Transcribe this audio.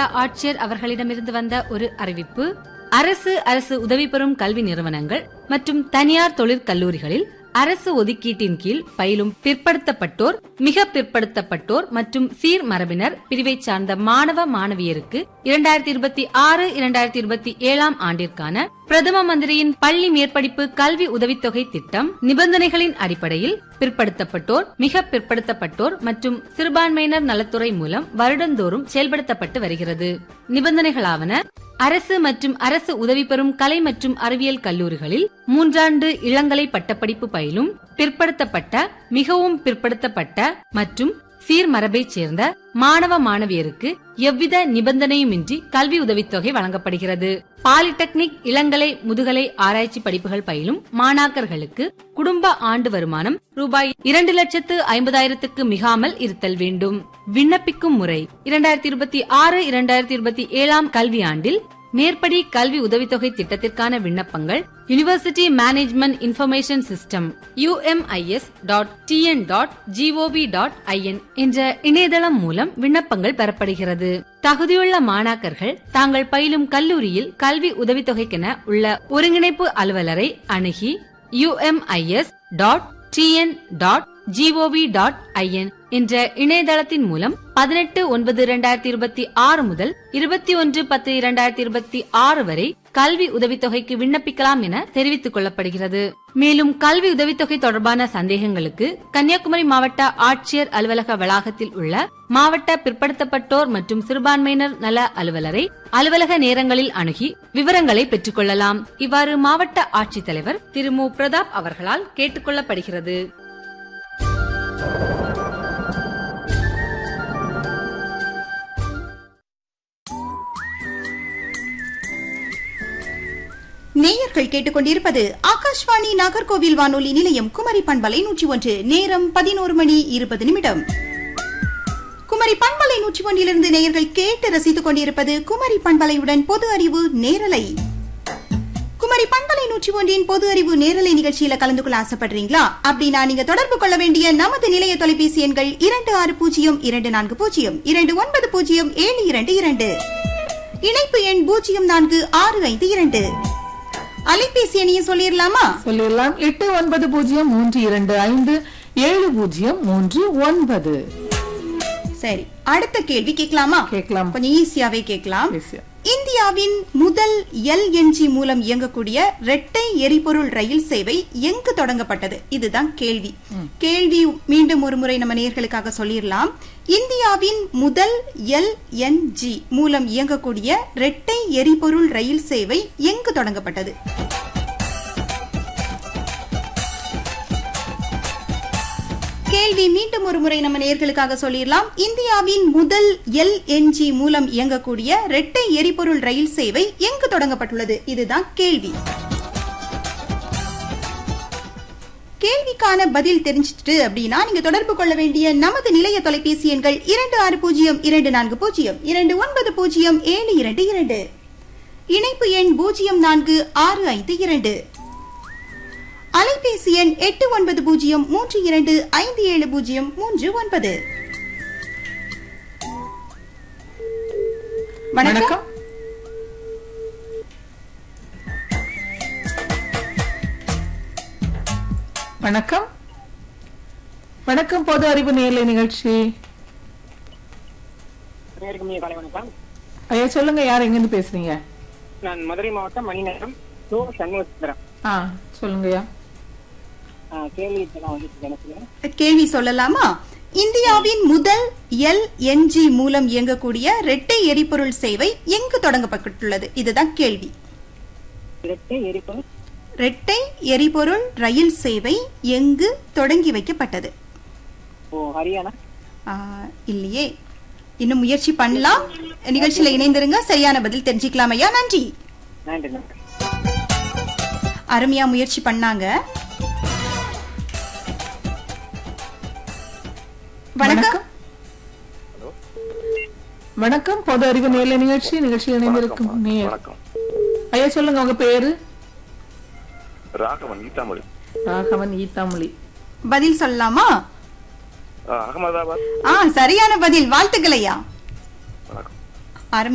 ஆட்சியர் அவர்களிடமிருந்து வந்த ஒரு அறிவிப்பு அரசு அரசு உதவி பெறும் கல்வி நிறுவனங்கள் மற்றும் தனியார் தொழிற்கல்லூரிகளில் அரசு ஒதுக்கீட்டின் கீழ் பயிலும் பிற்படுத்தப்பட்டோர் மிக பிற்படுத்தப்பட்டோர் மற்றும் சீர் மரபினர் பிரிவை சார்ந்த மாணவ மாணவியருக்கு இரண்டாயிரத்தி இருபத்தி ஆறு இரண்டாயிரத்தி இருபத்தி ஏழாம் ஆண்டிற்கான பிரதம மந்திரியின் பள்ளி மேற்படிப்பு கல்வி உதவித்தொகை திட்டம் நிபந்தனைகளின் அடிப்படையில் பிற்படுத்தப்பட்டோர் மிக பிற்படுத்தப்பட்டோர் மற்றும் சிறுபான்மையினர் நலத்துறை மூலம் வருடந்தோறும் செயல்படுத்தப்பட்டு வருகிறது நிபந்தனைகளாவன அரசு மற்றும் அரசு உதவி பெறும் கலை மற்றும் அறிவியல் கல்லூரிகளில் மூன்றாண்டு இளங்கலை பட்டப்படிப்பு பயிலும் பிற்படுத்தப்பட்ட மிகவும் பிற்படுத்தப்பட்ட மற்றும் சீர்மரபைச் சேர்ந்த மாணவ மாணவியருக்கு எவ்வித நிபந்தனையுமின்றி கல்வி உதவித்தொகை வழங்கப்படுகிறது பாலிடெக்னிக் இளங்கலை முதுகலை ஆராய்ச்சி படிப்புகள் பயிலும் மாணாக்கர்களுக்கு குடும்ப ஆண்டு வருமானம் ரூபாய் இரண்டு லட்சத்து ஐம்பதாயிரத்துக்கு மிகாமல் இருத்தல் வேண்டும் விண்ணப்பிக்கும் முறை இரண்டாயிரத்தி இருபத்தி ஆறு இரண்டாயிரத்தி இருபத்தி ஏழாம் கல்வியாண்டில் மேற்படி கல்வி உதவித்தொகை திட்டத்திற்கான விண்ணப்பங்கள் university management information system UMIS dot TN dot G O V dot IN என்ற இணையதளம் மூலம் விண்ணப்பங்கள் பெறப்படுகிறது தகுதியுள்ள மாணாக்கர்கள் தாங்கள் பயிலும் கல்லூரியில் கல்வி உதவித்தொகைக்கென உள்ள ஒருங்கிணைப்பு அலுவலரை அணுகி UMIS dot TN dot G O V dot IN என்ற இணையதளத்தின் மூலம் பதினெட்டு ஒன்பது இரண்டாயிரத்தி இருபத்தி ஆறு முதல் இருபத்தி ஒன்று பத்து இரண்டாயிரத்தி இருபத்தி ஆறு வரை கல்வி உதவித்தொகைக்கு விண்ணப்பிக்கலாம் என தெரிவித்துக் கொள்ளப்படுகிறது மேலும் கல்வி உதவித்தொகை தொடர்பான சந்தேகங்களுக்கு கன்னியாகுமரி மாவட்ட ஆட்சியர் அலுவலக வளாகத்தில் உள்ள மாவட்ட பிற்படுத்தப்பட்டோர் மற்றும் சிறுபான்மையினர் நல அலுவலரை அலுவலக நேரங்களில் அணுகி விவரங்களை பெற்றுக் கொள்ளலாம் இவ்வாறு மாவட்ட ஆட்சித்தலைவர் திரு மு பிரதாப் அவர்களால் கேட்டுக் கொள்ளப்படுகிறது நேயர்கள் கேட்டுக்கொண்டிருப்பது ஆகாஷ்வாணி நாகர்கோவில் வானொலி நிலையம் குமரி பண்பலை நூற்றி ஒன்று நேரம் பதினோரு மணி இருபது நிமிடம் குமரி பண்பலை நூற்றி ஒன்றிலிருந்து நேயர்கள் கேட்டு ரசித்துக் கொண்டிருப்பது குமரி பண்பலையுடன் பொது அறிவு நேரலை குமரி பண்பலை நூற்றி ஒன்றின் பொது அறிவு நேரலை நிகழ்ச்சியில கலந்து கொள்ள ஆசைப்படுறீங்களா அப்படின்னா நீங்க தொடர்பு கொள்ள வேண்டிய நமது நிலைய தொலைபேசி எண்கள் இரண்டு ஆறு பூஜ்ஜியம் இரண்டு நான்கு பூஜ்ஜியம் இரண்டு ஒன்பது பூஜ்ஜியம் ஏழு இரண்டு இரண்டு இணைப்பு எண் பூஜ்ஜியம் நான்கு ஆறு ஐந்து இரண்டு அலைபேசி எண்ணையும் சொல்லிடலாமா சொல்லிடலாம் எட்டு ஒன்பது பூஜ்ஜியம் மூன்று இரண்டு ஐந்து ஏழு பூஜ்ஜியம் மூன்று ஒன்பது சரி அடுத்த கேள்வி கேட்கலாமா கேட்கலாம். கொஞ்சம் ஈஸியாவே கேட்கலாம் Easy. இந்தியாவின் முதல் எல்என்ஜி மூலம் இயங்கக்கூடிய இரட்டை எரிபொருள் ரயில் சேவை எங்கு தொடங்கப்பட்டது இதுதான் கேள்வி கேள்வி மீண்டும் ஒரு முறை நம்ம நேர்களுக்காக சொல்லிடலாம் இந்தியாவின் முதல் எல்என்ஜி மூலம் இயங்கக்கூடிய இரட்டை எரிபொருள் ரயில் சேவை எங்கு தொடங்கப்பட்டது கேள்வி மீண்டும் ஒரு முறை நம்ம நேர்களுக்காக சொல்லிடலாம் இந்தியாவின் முதல் எல்என்ஜி மூலம் இயங்கக்கூடிய இரட்டை எரிபொருள் ரயில் சேவை எங்கு தொடங்கப்பட்டுள்ளது இதுதான் கேள்வி கேள்விக்கான பதில் தெரிஞ்சிட்டு அப்படின்னா நீங்க தொடர்பு கொள்ள வேண்டிய நமது நிலைய தொலைபேசி எண்கள் இரண்டு ஆறு பூஜ்ஜியம் இரண்டு நான்கு பூஜ்ஜியம் இரண்டு ஒன்பது பூஜ்ஜியம் ஏழு இரண்டு இரண்டு இணைப்பு எண் பூஜ்ஜியம் நான்கு ஆறு ஐந்து இரண்டு அலைபேசி எண் எட்டு ஒன்பது பூஜ்ஜியம் மூன்று இரண்டு ஐந்து ஏழு பூஜ்ஜியம் மூன்று ஒன்பது வணக்கம் வணக்கம் வணக்கம் வணக்கம் பொது அறிவு நேர்லை நிகழ்ச்சி அனைவருக்கும் இனிய காலை வணக்கம் ஐயா சொல்லுங்க யார் எங்கிருந்து பேசுறீங்க நான் மதுரை மாவட்டம் மணிநகரம் டூ சண்முகசுந்தரம் ஆ சொல்லுங்கய்யா ஆஹ் கேள்வி இப்பதான் வந்துச்சு எனக்கு கேள்வி சொல்லலாமா இந்தியாவின் முதல் எல்என்ஜி மூலம் இயங்கக்கூடிய இரட்டை எரிபொருள் சேவை எங்கு தொடங்கப்பட்டுள்ளது இதுதான் கேள்வி இரட்டை எரிபொருள் இரட்டை எரிபொருள் ரயில் சேவை எங்கு தொடங்கி வைக்கப்பட்டது ஓ ஹரியானா ஆ, இல்லையே இன்னும் முயற்சி பண்ணலாம் நிகழ்ச்சியில இணைந்திருங்க சரியான பதில் தெரிஞ்சுக்கலாம் ஐயா நன்றி நன்றி நன்றி அருமையா முயற்சி பண்ணாங்க வணக்கம் வணக்கம் பொது அறிவு நேர்லை நிகழ்ச்சி நிகழ்ச்சியில் இணைந்திருக்கும் நேயர் வணக்கம் ஐயா சொல்லுங்க உங்க பேரு ராகவன் ஈத்தாமொழி ராகவன் ஈத்தாமொழி பதில் சொல்லலாமா அஹ், அகமதாபாத் ஆ சரியான பதில் வாழ்த்துக்கள் ஐயா வணக்கம்